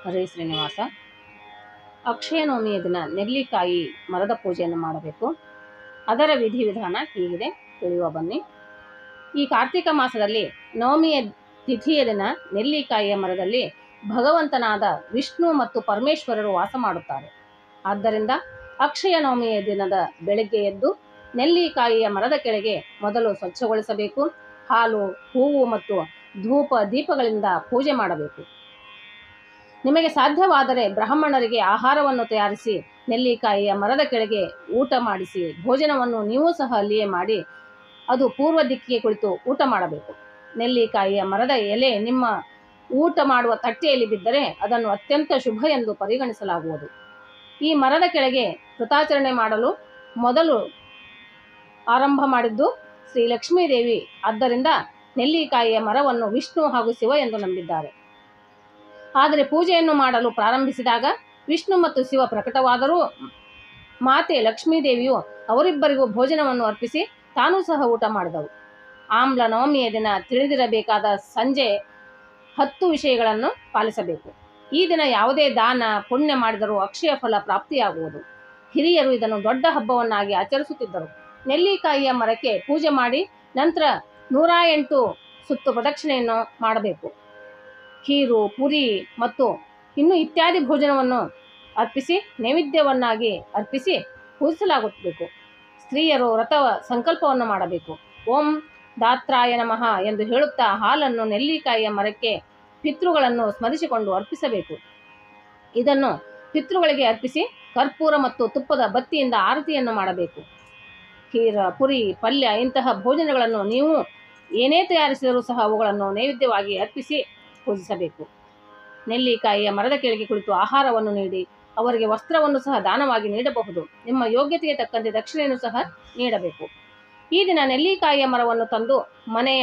ಹರೇ ಶ್ರೀನಿವಾಸ ಅಕ್ಷಯ ನವಮಿಯ ದಿನ ನೆಲ್ಲಿಕಾಯಿ ಮರದ ಪೂಜೆಯನ್ನು ಮಾಡಬೇಕು ಅದರ ವಿಧಿವಿಧಾನ ಹೀಗಿದೆ ತಿಳಿಯುವ ಬನ್ನಿ ಈ ಕಾರ್ತಿಕ ಮಾಸದಲ್ಲಿ ನವಮಿಯ ತಿಥಿಯ ದಿನ ನೆಲ್ಲಿಕಾಯಿಯ ಮರದಲ್ಲಿ ಭಗವಂತನಾದ ವಿಷ್ಣು ಮತ್ತು ಪರಮೇಶ್ವರರು ವಾಸ ಮಾಡುತ್ತಾರೆ ಆದ್ದರಿಂದ ಅಕ್ಷಯ ನವಮಿಯ ದಿನದ ಬೆಳಗ್ಗೆ ಎದ್ದು ನೆಲ್ಲಿಕಾಯಿಯ ಮರದ ಕೆಳಗೆ ಮೊದಲು ಸ್ವಚ್ಛಗೊಳಿಸಬೇಕು ಹಾಲು ಹೂವು ಮತ್ತು ಧೂಪ ದೀಪಗಳಿಂದ ಪೂಜೆ ಮಾಡಬೇಕು ನಿಮಗೆ ಸಾಧ್ಯವಾದರೆ ಬ್ರಾಹ್ಮಣರಿಗೆ ಆಹಾರವನ್ನು ತಯಾರಿಸಿ ನೆಲ್ಲಿಕಾಯಿಯ ಮರದ ಕೆಳಗೆ ಊಟ ಮಾಡಿಸಿ ಭೋಜನವನ್ನು ನೀವು ಸಹ ಅಲ್ಲಿಯೇ ಮಾಡಿ ಅದು ಪೂರ್ವ ದಿಕ್ಕಿಗೆ ಕುಳಿತು ಊಟ ಮಾಡಬೇಕು ನೆಲ್ಲಿಕಾಯಿಯ ಮರದ ಎಲೆ ನಿಮ್ಮ ಊಟ ಮಾಡುವ ತಟ್ಟೆಯಲ್ಲಿ ಬಿದ್ದರೆ ಅದನ್ನು ಅತ್ಯಂತ ಶುಭ ಎಂದು ಪರಿಗಣಿಸಲಾಗುವುದು ಈ ಮರದ ಕೆಳಗೆ ಕೃತಾಚರಣೆ ಮಾಡಲು ಮೊದಲು ಆರಂಭ ಮಾಡಿದ್ದು ಶ್ರೀ ಲಕ್ಷ್ಮೀದೇವಿ ಆದ್ದರಿಂದ ನೆಲ್ಲಿಕಾಯಿಯ ಮರವನ್ನು ವಿಷ್ಣು ಹಾಗೂ ಶಿವ ಎಂದು ನಂಬಿದ್ದಾರೆ ಆದರೆ ಪೂಜೆಯನ್ನು ಮಾಡಲು ಪ್ರಾರಂಭಿಸಿದಾಗ ವಿಷ್ಣು ಮತ್ತು ಶಿವ ಪ್ರಕಟವಾದರೂ ಮಾತೆ ಲಕ್ಷ್ಮೀದೇವಿಯು ಅವರಿಬ್ಬರಿಗೂ ಭೋಜನವನ್ನು ಅರ್ಪಿಸಿ ತಾನೂ ಸಹ ಊಟ ಮಾಡಿದವು ಆಮ್ಲ ನವಮಿಯ ದಿನ ತಿಳಿದಿರಬೇಕಾದ ಸಂಜೆ ಹತ್ತು ವಿಷಯಗಳನ್ನು ಪಾಲಿಸಬೇಕು ಈ ದಿನ ಯಾವುದೇ ದಾನ ಪುಣ್ಯ ಮಾಡಿದರೂ ಅಕ್ಷಯ ಫಲ ಪ್ರಾಪ್ತಿಯಾಗುವುದು ಹಿರಿಯರು ಇದನ್ನು ದೊಡ್ಡ ಹಬ್ಬವನ್ನಾಗಿ ಆಚರಿಸುತ್ತಿದ್ದರು ನೆಲ್ಲಿಕಾಯಿಯ ಮರಕ್ಕೆ ಪೂಜೆ ಮಾಡಿ ನಂತರ ನೂರ ಎಂಟು ಸುತ್ತು ಪ್ರದಕ್ಷಿಣೆಯನ್ನು ಮಾಡಬೇಕು ಖೀರು ಪುರಿ ಮತ್ತು ಇನ್ನು ಇತ್ಯಾದಿ ಭೋಜನವನ್ನು ಅರ್ಪಿಸಿ ನೈವೇದ್ಯವನ್ನಾಗಿ ಅರ್ಪಿಸಿ ಪೂಜಿಸಲಾಗುತ್ತಬೇಕು ಸ್ತ್ರೀಯರು ವ್ರತ ಸಂಕಲ್ಪವನ್ನು ಮಾಡಬೇಕು ಓಂ ದಾತ್ರಾಯ ನಮಃ ಎಂದು ಹೇಳುತ್ತಾ ಹಾಲನ್ನು ನೆಲ್ಲಿಕಾಯಿಯ ಮರಕ್ಕೆ ಪಿತೃಗಳನ್ನು ಸ್ಮರಿಸಿಕೊಂಡು ಅರ್ಪಿಸಬೇಕು ಇದನ್ನು ಪಿತೃಗಳಿಗೆ ಅರ್ಪಿಸಿ ಕರ್ಪೂರ ಮತ್ತು ತುಪ್ಪದ ಬತ್ತಿಯಿಂದ ಆರತಿಯನ್ನು ಮಾಡಬೇಕು ಖೀರ ಪುರಿ ಪಲ್ಯ ಇಂತಹ ಭೋಜನಗಳನ್ನು ನೀವು ಏನೇ ತಯಾರಿಸಿದರೂ ಸಹ ಅವುಗಳನ್ನು ನೈವೇದ್ಯವಾಗಿ ಅರ್ಪಿಸಿ ಪೂಜಿಸಬೇಕು ನೆಲ್ಲಿಕಾಯಿಯ ಮರದ ಕೆಳಗೆ ಕುಳಿತು ಆಹಾರವನ್ನು ನೀಡಿ ಅವರಿಗೆ ವಸ್ತ್ರವನ್ನು ಸಹ ದಾನವಾಗಿ ನೀಡಬಹುದು ನಿಮ್ಮ ಯೋಗ್ಯತೆಗೆ ತಕ್ಕಂತೆ ದಕ್ಷಿಣೆಯನ್ನು ಸಹ ನೀಡಬೇಕು ಈ ದಿನ ನೆಲ್ಲಿಕಾಯಿಯ ಮರವನ್ನು ತಂದು ಮನೆಯ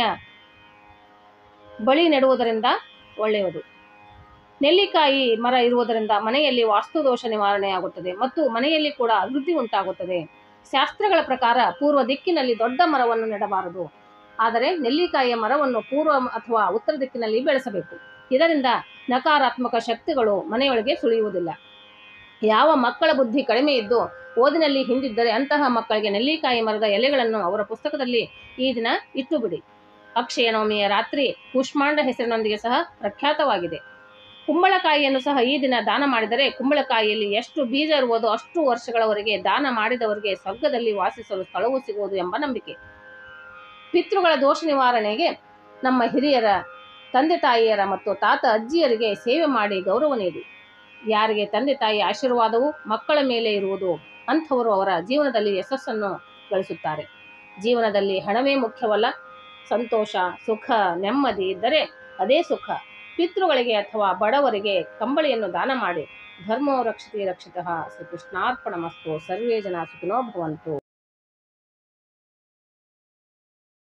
ಬಳಿ ನೆಡುವುದರಿಂದ ಒಳ್ಳೆಯದು ನೆಲ್ಲಿಕಾಯಿ ಮರ ಇರುವುದರಿಂದ ಮನೆಯಲ್ಲಿ ವಾಸ್ತುದೋಷ ನಿವಾರಣೆಯಾಗುತ್ತದೆ ಮತ್ತು ಮನೆಯಲ್ಲಿ ಕೂಡ ಅಭಿವೃದ್ಧಿ ಉಂಟಾಗುತ್ತದೆ ಶಾಸ್ತ್ರಗಳ ಪ್ರಕಾರ ಪೂರ್ವ ದಿಕ್ಕಿನಲ್ಲಿ ದೊಡ್ಡ ಮರವನ್ನು ನೆಡಬಾರದು ಆದರೆ ನೆಲ್ಲಿಕಾಯಿಯ ಮರವನ್ನು ಪೂರ್ವ ಅಥವಾ ಉತ್ತರ ದಿಕ್ಕಿನಲ್ಲಿ ಬೆಳೆಸಬೇಕು ಇದರಿಂದ ನಕಾರಾತ್ಮಕ ಶಕ್ತಿಗಳು ಮನೆಯೊಳಗೆ ಸುಳಿಯುವುದಿಲ್ಲ ಯಾವ ಮಕ್ಕಳ ಬುದ್ಧಿ ಕಡಿಮೆ ಇದ್ದು ಓದಿನಲ್ಲಿ ಹಿಂದಿದ್ದರೆ ಅಂತಹ ಮಕ್ಕಳಿಗೆ ನೆಲ್ಲಿಕಾಯಿ ಮರದ ಎಲೆಗಳನ್ನು ಅವರ ಪುಸ್ತಕದಲ್ಲಿ ಈ ದಿನ ಇಟ್ಟು ಬಿಡಿ ಅಕ್ಷಯ ನವಮಿಯ ರಾತ್ರಿ ಕೂಷ್ಮಾಂಡ ಹೆಸರಿನೊಂದಿಗೆ ಸಹ ಪ್ರಖ್ಯಾತವಾಗಿದೆ ಕುಂಬಳಕಾಯಿಯನ್ನು ಸಹ ಈ ದಿನ ದಾನ ಮಾಡಿದರೆ ಕುಂಬಳಕಾಯಿಯಲ್ಲಿ ಎಷ್ಟು ಬೀಜ ಇರುವುದೋ ಅಷ್ಟು ವರ್ಷಗಳವರೆಗೆ ದಾನ ಮಾಡಿದವರಿಗೆ ಸ್ವರ್ಗದಲ್ಲಿ ವಾಸಿಸಲು ಸ್ಥಳವು ಸಿಗುವುದು ಎಂಬ ನಂಬಿಕೆ ಪಿತೃಗಳ ದೋಷ ನಿವಾರಣೆಗೆ ನಮ್ಮ ಹಿರಿಯರ ತಂದೆ ತಾಯಿಯರ ಮತ್ತು ತಾತ ಅಜ್ಜಿಯರಿಗೆ ಸೇವೆ ಮಾಡಿ ಗೌರವ ನೀಡಿ ಯಾರಿಗೆ ತಂದೆ ತಾಯಿ ಆಶೀರ್ವಾದವು ಮಕ್ಕಳ ಮೇಲೆ ಇರುವುದು ಅಂಥವರು ಅವರ ಜೀವನದಲ್ಲಿ ಯಶಸ್ಸನ್ನು ಗಳಿಸುತ್ತಾರೆ ಜೀವನದಲ್ಲಿ ಹಣವೇ ಮುಖ್ಯವಲ್ಲ ಸಂತೋಷ ಸುಖ ನೆಮ್ಮದಿ ಇದ್ದರೆ ಅದೇ ಸುಖ ಪಿತೃಗಳಿಗೆ ಅಥವಾ ಬಡವರಿಗೆ ಕಂಬಳಿಯನ್ನು ದಾನ ಮಾಡಿ ಧರ್ಮೋ ರಕ್ಷತೆ ರಕ್ಷಿತಃ ಶ್ರೀಕೃಷ್ಣಾರ್ಪಣಮಸ್ತು ಸರ್ವೇ ಜನ ಸುಖಿನೋ ಭವಂತು